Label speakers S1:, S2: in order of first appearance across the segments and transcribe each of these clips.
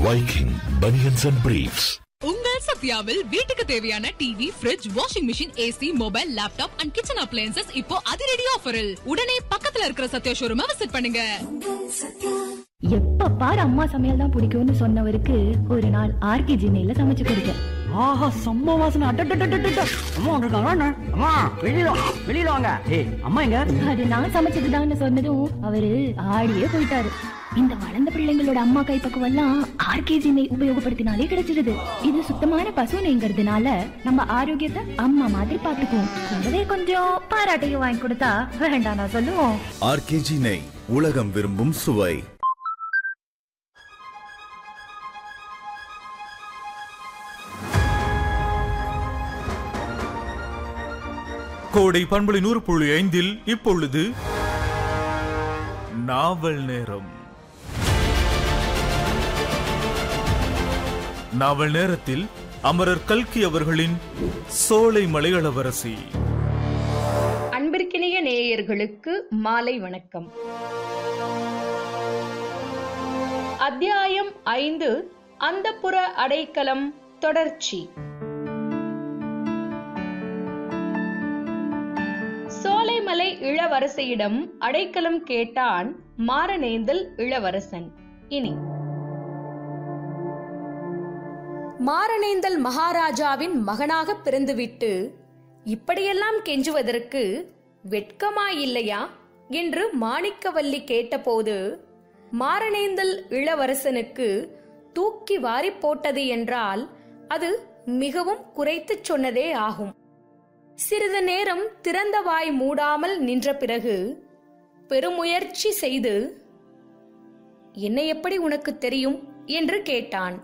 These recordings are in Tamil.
S1: Viking Bunions and Briefs.
S2: உங்கள் சத்யாவில் வீட்டுக்கு தேவையான TV fridge washing machine AC mobile laptop and kitchen appliances இப்போ அதிரடி ஆஃபரில் உடனே பக்கத்துல இருக்கிற சத்யா ஷோரூமை விசிட் பண்ணுங்க
S3: எப்ப பாரு அம்மா சமையல் தான் பிடிக்கும்னு சொன்னவருக்கு ஒரு நாள் ஆர்கே ஜினையில சமைச்சு கொடுத்தேன்
S4: ஆஹா செம்ம வாசனை அட்டட்டட்டட்டட்ட அம்மா வந்திருக்காங்க அண்ணா. அம்மா வெளியில வா, வெளியில வாங்க ஏய் அம்மா எங்க
S3: அது நான் சமைச்சதுதான்னு சொன்னதும் அவரு ஆடியே போயிட்டாரு இந்த வளர்ந்த பிள்ளைங்களோட அம்மா கைப்பக்குவம் எல்லாம் ஆர்கேஜி நெய் உபயோகப்படுத்தினாலே கிடைச்சிடுது இது சுத்தமான பசு நெய்ங்கிறதுனால நம்ம ஆரோக்கியத்தை அம்மா மாதிரி பாத்துக்குவோம் கூடவே கொஞ்சம் பாராட்டையும் வாங்கி கொடுத்தா வேண்டாம் நான் சொல்லுவோம்
S5: ஆர்கேஜி நெய் உலகம் விரும்பும் சுவை
S6: கோடை பண்பலை நூறு புள்ளி ஐந்தில் இப்பொழுது நாவல் நேரம் நாவல் நேரத்தில் அமரர் கல்கி அவர்களின் சோலை மலையளவரசி
S7: அன்பிற்கினிய நேயர்களுக்கு மாலை வணக்கம் அத்தியாயம் ஐந்து அந்தப்புற அடைக்கலம் தொடர்ச்சி சோலைமலை இளவரசியிடம் அடைக்கலம் கேட்டான் மாரநேந்தல் இளவரசன் இனி மாரணேந்தல் மகாராஜாவின் மகனாக பிறந்துவிட்டு இப்படியெல்லாம் கெஞ்சுவதற்கு வெட்கமாயில்லையா என்று மாணிக்கவல்லி கேட்டபோது மாரணேந்தல் இளவரசனுக்கு தூக்கி வாரி போட்டது என்றால் அது மிகவும் குறைத்துச் சொன்னதே ஆகும் சிறிது நேரம் திறந்த வாய் மூடாமல் நின்ற பிறகு பெருமுயற்சி செய்து என்ன எப்படி உனக்கு தெரியும் என்று கேட்டான்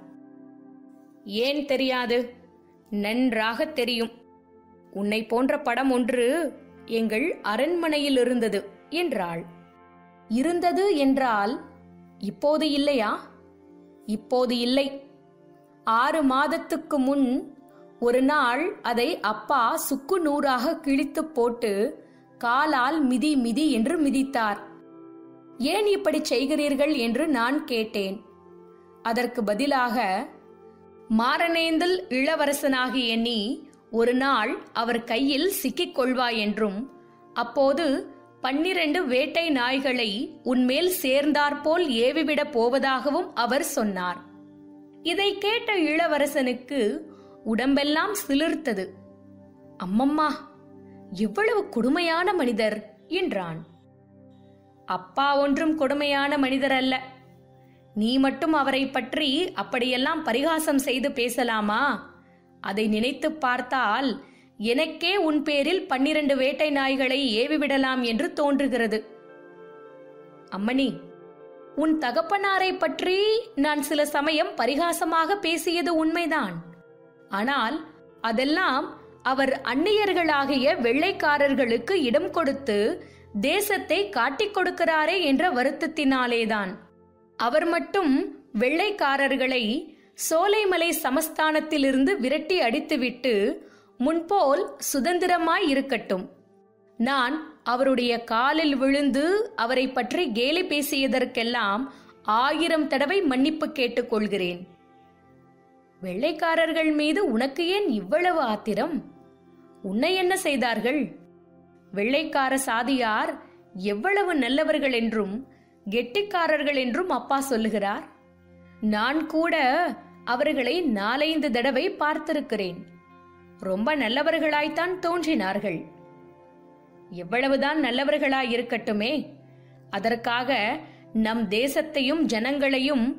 S7: ஏன் தெரியாது நன்றாக தெரியும் உன்னை போன்ற படம் ஒன்று எங்கள் அரண்மனையில் இருந்தது என்றாள் இருந்தது என்றால் இப்போது இல்லையா இப்போது இல்லை ஆறு மாதத்துக்கு முன் ஒரு நாள் அதை அப்பா சுக்கு நூறாக கிழித்து போட்டு காலால் மிதி மிதி என்று மிதித்தார் ஏன் இப்படி செய்கிறீர்கள் என்று நான் கேட்டேன் அதற்கு பதிலாக மாரணேந்தல் இளவரசனாகிய நீ ஒரு நாள் அவர் கையில் சிக்கிக் கொள்வாய் என்றும் அப்போது பன்னிரண்டு வேட்டை நாய்களை உன்மேல் சேர்ந்தாற்போல் ஏவிவிடப் போவதாகவும் அவர் சொன்னார் இதை கேட்ட இளவரசனுக்கு உடம்பெல்லாம் சிலிர்த்தது அம்மம்மா எவ்வளவு கொடுமையான மனிதர் என்றான் அப்பா ஒன்றும் கொடுமையான மனிதர் அல்ல நீ மட்டும் அவரை பற்றி அப்படியெல்லாம் பரிகாசம் செய்து பேசலாமா அதை நினைத்துப் பார்த்தால் எனக்கே உன் பேரில் பன்னிரண்டு வேட்டை நாய்களை ஏவிவிடலாம் என்று தோன்றுகிறது அம்மணி உன் தகப்பனாரை பற்றி நான் சில சமயம் பரிகாசமாக பேசியது உண்மைதான் ஆனால் அதெல்லாம் அவர் அந்நியர்களாகிய வெள்ளைக்காரர்களுக்கு இடம் கொடுத்து தேசத்தை காட்டிக் கொடுக்கிறாரே என்ற வருத்தத்தினாலேதான் அவர் மட்டும் வெள்ளைக்காரர்களை சோலைமலை சமஸ்தானத்திலிருந்து விரட்டி அடித்துவிட்டு முன்போல் சுதந்திரமாய் இருக்கட்டும் நான் அவருடைய காலில் விழுந்து அவரை பற்றி கேலி பேசியதற்கெல்லாம் ஆயிரம் தடவை மன்னிப்பு கேட்டுக்கொள்கிறேன் வெள்ளைக்காரர்கள் மீது உனக்கு ஏன் இவ்வளவு ஆத்திரம் உன்னை என்ன செய்தார்கள் வெள்ளைக்கார சாதியார் எவ்வளவு நல்லவர்கள் என்றும் கெட்டிக்காரர்கள் என்றும் அப்பா சொல்லுகிறார் நான் கூட அவர்களை நாலைந்து தடவை பார்த்திருக்கிறேன் ரொம்ப நல்லவர்களாய்த்தான் தோன்றினார்கள் எவ்வளவுதான் நல்லவர்களாய் இருக்கட்டுமே அதற்காக நம் தேசத்தையும் ஜனங்களையும்